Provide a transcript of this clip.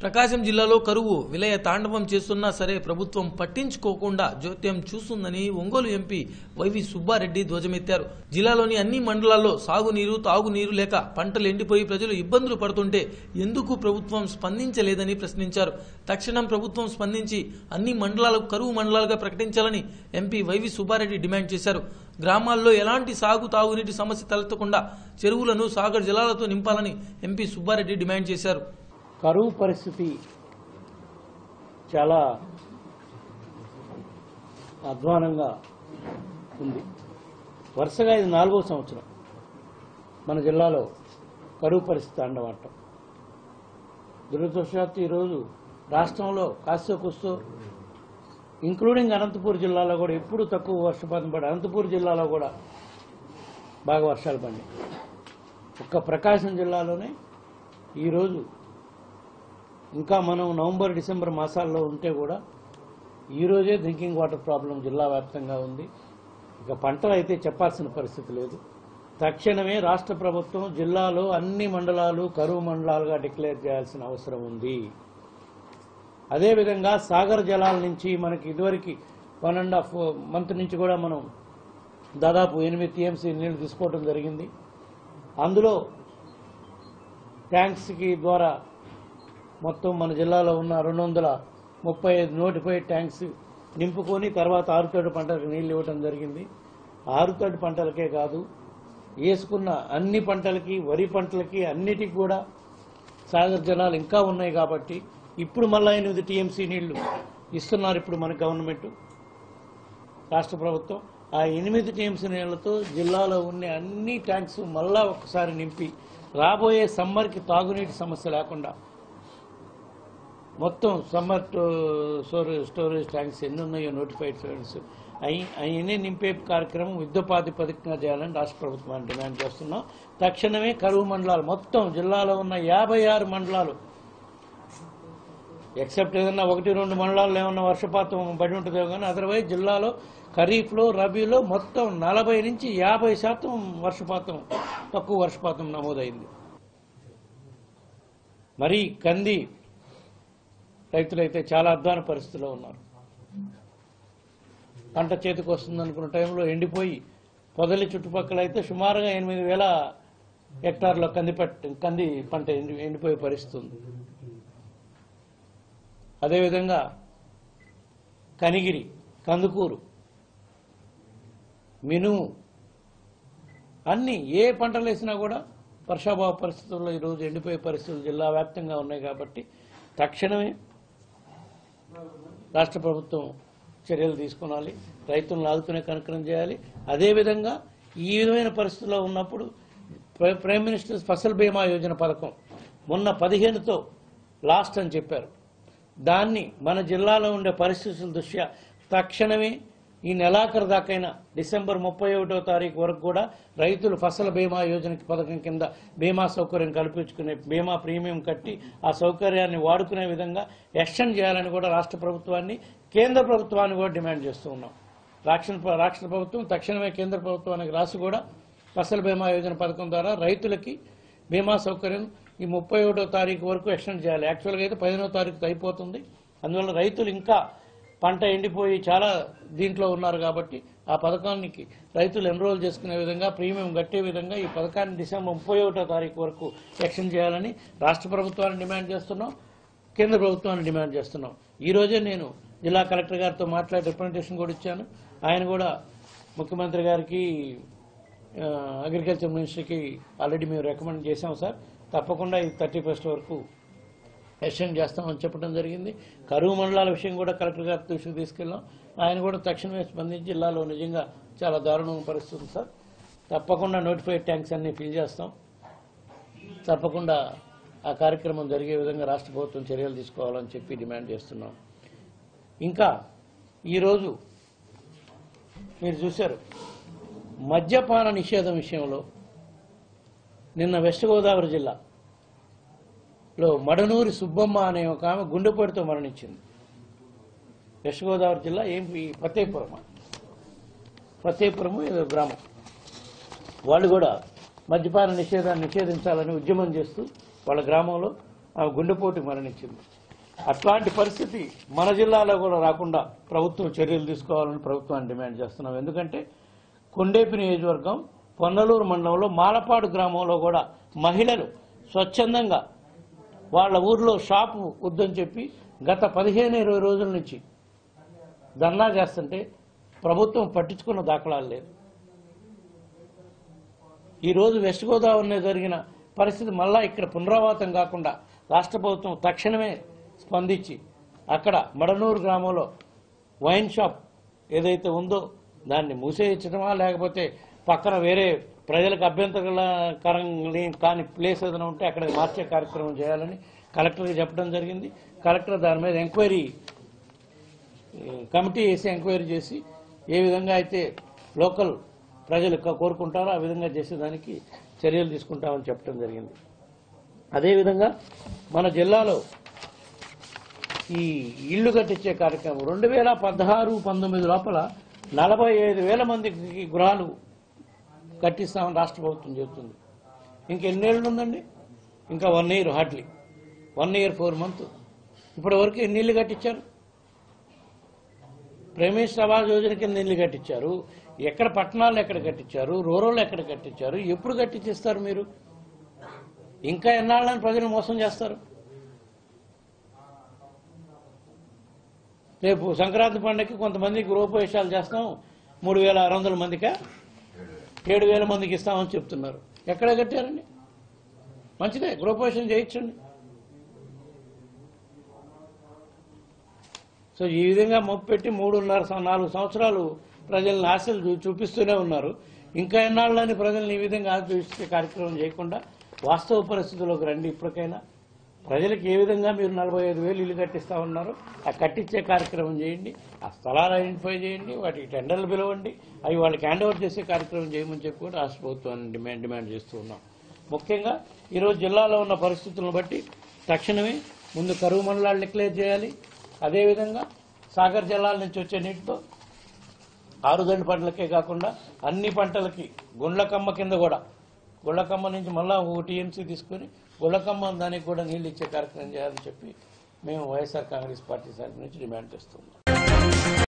ప్రకాశం జిల్లాలో కరువు విలయ తాండవం చేస్తున్నా సరే ప్రభుత్వం పట్టించుకోకుండా జోత్యం చూస్తుందని ఒంగోలు ఎంపీ వైవి సుబ్బారెడ్డి ధ్వజమెత్తారు జిల్లాలోని అన్ని మండలాల్లో సాగునీరు తాగునీరు లేక పంటలు ఎండిపోయి ప్రజలు ఇబ్బందులు పడుతుంటే ఎందుకు ప్రభుత్వం స్పందించలేదని ప్రశ్నించారు తక్షణం ప్రభుత్వం స్పందించి అన్ని మండలాలకు కరువు మండలాలుగా ప్రకటించాలని ఎంపీ వైవి సుబ్బారెడ్డి డిమాండ్ చేశారు గ్రామాల్లో ఎలాంటి సాగు తాగునీటి సమస్య తలెత్తకుండా చెరువులను సాగర్ జలాలతో నింపాలని ఎంపీ సుబ్బారెడ్డి డిమాండ్ చేశారు కరువు పరిస్థితి చాలా అధ్వానంగా ఉంది వరుసగా ఇది నాలుగో సంవత్సరం మన జిల్లాలో కరువు పరిస్థితి అండవట్టం దురదృష్టవశాత్తు ఈరోజు రాష్ట్రంలో కాస్తో కూస్తో ఇంక్లూడింగ్ అనంతపూర్ జిల్లాలో కూడా ఎప్పుడు తక్కువ వర్షపాతం పడి అనంతపూర్ జిల్లాలో కూడా బాగా వర్షాలు పడినాయి ఒక్క ప్రకాశం జిల్లాలోనే ఈరోజు ఇంకా మనం నవంబర్ డిసెంబర్ మాసాల్లో ఉంటే కూడా ఈరోజే డ్రింకింగ్ వాటర్ ప్రాబ్లం జిల్లా వ్యాప్తంగా ఉంది ఇక పంటలు అయితే చెప్పాల్సిన పరిస్థితి లేదు తక్షణమే రాష్ట్ర ప్రభుత్వం జిల్లాలో అన్ని మండలాలు కరువు మండలాలుగా డిక్లేర్ చేయాల్సిన అవసరం ఉంది అదేవిధంగా సాగర్ జలాల నుంచి మనకి ఇదివరకు వన్ అండ్ హాఫ్ మంత్ నుంచి కూడా మనం దాదాపు ఎనిమిది టీఎంసీ నీళ్లు తీసుకోవడం జరిగింది అందులో ట్యాంక్స్కి ద్వారా మొత్తం మన జిల్లాలో ఉన్న రెండు వందల ముప్పై ఐదు నోటిఫైడ్ ట్యాంక్స్ నింపుకొని తర్వాత ఆరుతడి పంటలకు నీళ్లు ఇవ్వడం జరిగింది ఆరుతడి పంటలకే కాదు వేసుకున్న అన్ని పంటలకి వరి పంటలకి అన్నిటికి కూడా సాగర్ జలాలు ఇంకా ఉన్నాయి కాబట్టి ఇప్పుడు మళ్ళా ఎనిమిది టీఎంసీ నీళ్లు ఇస్తున్నారు ఇప్పుడు మన గవర్నమెంట్ రాష్ట్ర ప్రభుత్వం ఆ ఎనిమిది టీఎంసీ నీళ్లతో జిల్లాలో ఉన్న అన్ని ట్యాంక్స్ మళ్ళా ఒకసారి నింపి రాబోయే సమ్మర్కి తాగునీటి సమస్య లేకుండా మొత్తం సమ్మర్ స్టోరేజ్ స్టోరేజ్ ట్యాంక్స్ ఎన్ని ఉన్నాయో నోటిఫైడ్ ట్యాంక్స్ అవి అవన్నీ నింపే కార్యక్రమం యుద్ధపాధిపతికంగా చేయాలని రాష్ట్ర ప్రభుత్వాన్ని డిమాండ్ చేస్తున్నాం తక్షణమే కరువు మండలాలు మొత్తం జిల్లాలో ఉన్న యాభై ఆరు మండలాలు ఎక్సెప్ట్ ఏదన్నా ఒకటి రెండు మండలాల్లో ఏమన్నా వర్షపాతం పడి ఉంటుందేమో కానీ అదర్వైజ్ జిల్లాలో ఖరీఫ్లో రబీలో మొత్తం నలభై నుంచి యాభై శాతం వర్షపాతం తక్కువ వర్షపాతం నమోదైంది మరి కంది రైతులైతే చాలా అధ్వాన పరిస్థితిలో ఉన్నారు పంట చేతికి వస్తుంది అనుకున్న టైంలో ఎండిపోయి పొదలి చుట్టుపక్కల అయితే సుమారుగా ఎనిమిది వేల హెక్టార్ల కంది పట్ట కంది పంట ఎండి ఎండిపోయే పరిస్థితి ఉంది అదేవిధంగా కనిగిరి కందుకూరు మినుము అన్ని ఏ పంటలు వేసినా కూడా వర్షాభావ పరిస్థితుల్లో ఈరోజు ఎండిపోయే పరిస్థితులు జిల్లా వ్యాప్తంగా ఉన్నాయి కాబట్టి తక్షణమే రాష్ట్ర ప్రభుత్వం చర్యలు తీసుకోవాలి రైతులను ఆదుకునే కనుకరం చేయాలి అదేవిధంగా ఈ విధమైన పరిస్థితుల్లో ఉన్నప్పుడు ప్ర- ప్రైమ్ మినిస్టర్ ఫసల్ బీమా యోజన పథకం మొన్న పదిహేనుతో లాస్ట్ అని చెప్పారు దాన్ని మన జిల్లాలో ఉండే పరిస్థితుల దృష్ట్యా తక్షణమే ఈ నెలాఖరు దాకైనా డిసెంబర్ ముప్పై ఒకటో తారీఖు వరకు కూడా రైతులు ఫసల్ బీమా యోజన పథకం కింద బీమా సౌకర్యం కల్పించుకునే బీమా ప్రీమియం కట్టి ఆ సౌకర్యాన్ని వాడుకునే విధంగా ఎక్స్టెండ్ చేయాలని కూడా రాష్ట్ర ప్రభుత్వాన్ని కేంద్ర ప్రభుత్వాన్ని కూడా డిమాండ్ చేస్తూ ఉన్నాం రాష్ట్ర రాష్ట్ర ప్రభుత్వం తక్షణమే కేంద్ర ప్రభుత్వానికి రాసి కూడా ఫసల్ బీమా యోజన పథకం ద్వారా రైతులకి బీమా సౌకర్యం ఈ ముప్పై ఒకటో తారీఖు వరకు ఎక్స్టెండ్ చేయాలి యాక్చువల్గా అయితే పదిహేనో తారీఖు అయిపోతుంది అందువల్ల రైతులు ఇంకా పంట ఎండిపోయి చాలా దీంట్లో ఉన్నారు కాబట్టి ఆ పథకానికి రైతులు ఎన్రోల్ చేసుకునే విధంగా ప్రీమియం కట్టే విధంగా ఈ పథకాన్ని డిసెంబర్ ముప్పై ఒకటో తారీఖు వరకు ఎక్స్టెండ్ చేయాలని రాష్ట్ర ప్రభుత్వాన్ని డిమాండ్ చేస్తున్నాం కేంద్ర ప్రభుత్వాన్ని డిమాండ్ చేస్తున్నాం ఈ రోజే నేను జిల్లా కలెక్టర్ గారితో మాట్లాడి రిప్రజెంటేషన్ కూడా ఇచ్చాను ఆయన కూడా ముఖ్యమంత్రి గారికి ఆ, అగ్రికల్చర్ మినిస్టర్కి ఆల్రెడీ మేము రికమెండ్ చేశాం సార్ తప్పకుండా ఈ థర్టీ ఫస్ట్ వరకు ఎక్స్టెండ్ చేస్తామని చెప్పడం జరిగింది కరువు మండలాల విషయం కూడా కలెక్టర్ గారి దృష్టికి తీసుకెళ్ళాం ఆయన కూడా తక్షణమే స్పందించి జిల్లాలో నిజంగా చాలా దారుణమైన పరిస్థితి ఉంది సార్ తప్పకుండా నోటిఫైడ్ ట్యాంక్స్ అన్ని ఫిల్ చేస్తాం తప్పకుండా ఆ కార్యక్రమం జరిగే విధంగా రాష్ట్ర ప్రభుత్వం చర్యలు తీసుకోవాలని చెప్పి డిమాండ్ చేస్తున్నాం ఇంకా ఈరోజు మీరు చూశారు మద్యపాన నిషేధం విషయంలో నిన్న వెస్ట్ గోదావరి జిల్లాలో మడనూరి సుబ్బమ్మ అనే ఒక ఆమె గుండెపోటుతో మరణించింది వెస్ట్ గోదావరి జిల్లా ఏం ఫతేపురం ఫతేపురము ఏదో గ్రామం వాళ్ళు కూడా మద్యపాన నిషేధాన్ని నిషేధించాలని ఉద్యమం చేస్తూ వాళ్ళ గ్రామంలో ఆమె గుండెపోటు మరణించింది అట్లాంటి పరిస్థితి మన జిల్లాలో కూడా రాకుండా ప్రభుత్వం చర్యలు తీసుకోవాలని ప్రభుత్వాన్ని డిమాండ్ చేస్తున్నాం ఎందుకంటే కొండేపి నియోజకవర్గం పొన్నలూరు మండలంలో మాలపాడు గ్రామంలో కూడా మహిళలు స్వచ్ఛందంగా వాళ్ళ ఊర్లో షాపు వద్దని చెప్పి గత పదిహేను ఇరవై రోజుల నుంచి ధర్నా చేస్తుంటే ప్రభుత్వం పట్టించుకున్న దాఖలాలు లేదు ఈ రోజు వెస్ట్ గోదావరిలో జరిగిన పరిస్థితి మళ్ళా ఇక్కడ పునరావృతం కాకుండా రాష్ట్ర ప్రభుత్వం తక్షణమే స్పందించి అక్కడ మడనూరు గ్రామంలో వైన్ షాప్ ఏదైతే ఉందో దాన్ని మూసేయించడమా లేకపోతే పక్కన వేరే ప్రజలకు అభ్యంతరకరం కాని ప్లేస్ ఏదైనా ఉంటే అక్కడ మార్చే కార్యక్రమం చేయాలని కలెక్టర్కి చెప్పడం జరిగింది కలెక్టర్ దాని మీద ఎంక్వైరీ కమిటీ వేసి ఎంక్వైరీ చేసి ఏ విధంగా అయితే లోకల్ ప్రజలు క- కోరుకుంటారో ఆ విధంగా చేసేదానికి చర్యలు తీసుకుంటామని చెప్పడం జరిగింది అదేవిధంగా మన జిల్లాలో ఈ ఇల్లు కట్టించే కార్యక్రమం రెండు వేల పదహారు పంతొమ్మిది లోపల నలభై ఐదు వేల మందికి గృహాలు కట్టిస్తామని రాష్ట్ర ప్రభుత్వం చెబుతుంది ఇంకెన్నేళ్ళు ఉందండి ఇంకా one year hardly one year four month ఇప్పటి వరకు ఎన్ని ఇల్లు కట్టించారు ప్రేమేష్ ఆవాస్ యోజన కింద ఇల్లు కట్టించారు ఎక్కడ పట్టణాలు ఎక్కడ కట్టించారు రూరల్ ఎక్కడ కట్టించారు ఎప్పుడు కట్టించేస్తారు మీరు ఇంకా ఎన్నాళ్ళని ప్రజలు మోసం చేస్తారు రేపు సంక్రాంతి పండుగకి కొంతమంది గృహప్రవేశాలు చేస్తాం మూడు వేల ఆరు వందల మందికా ఏడు వేల మందికి ఇస్తామని చెప్తున్నారు ఎక్కడ కట్టారండి మంచిదే గృహప్రవేశం చేయించండి సో ఈ విధంగా మొప్పెట్టి మూడున్నర సం- నాలుగు సంవత్సరాలు ప్రజలను ఆశలు చూ- చూపిస్తూనే ఉన్నారు ఇంకా ఎన్నాళ్ళని ప్రజల్ని ఈ విధంగా ఆశిస్తే కార్యక్రమం చేయకుండా వాస్తవ పరిస్థితుల్లోకి రండి ఇప్పటికైనా ప్రజలకు ఏ విధంగా మీరు నలభై ఐదు వేలు ఇల్లు కట్టిస్తా ఉన్నారో ఆ కట్టించే కార్యక్రమం చేయండి ఆ స్థలాలు ఐడెంటిఫై చేయండి వాటికి టెండర్లు పిలవండి అవి వాళ్ళకి హ్యాండ్ ఓవర్ చేసే కార్యక్రమం చేయమని చెప్పి కూడా రాష్ట్ర ప్రభుత్వాన్ని డిమాండ్ డిమాండ్ చేస్తూ ఉన్నాం ముఖ్యంగా ఈరోజు జిల్లాలో ఉన్న పరిస్థితులను బట్టి తక్షణమే ముందు కరువు మండలాలు డిక్లేర్ చేయాలి అదేవిధంగా సాగర్ జలాల నుంచి వచ్చే నీటితో ఆరుదండి పంటలకే కాకుండా అన్ని పంటలకి గుండ్లకమ్మ కింద కూడా గుళ్ళకమ్మ నుంచి మళ్ళా ఓ టీఎంసీ తీసుకుని గుళ్ళకమ్మ దానికి కూడా నీళ్ళు ఇచ్చే కార్యక్రమం చేయాలని చెప్పి మేము వైఎస్ఆర్ కాంగ్రెస్ పార్టీ తరఫు నుంచి డిమాండ్ చేస్తున్నాం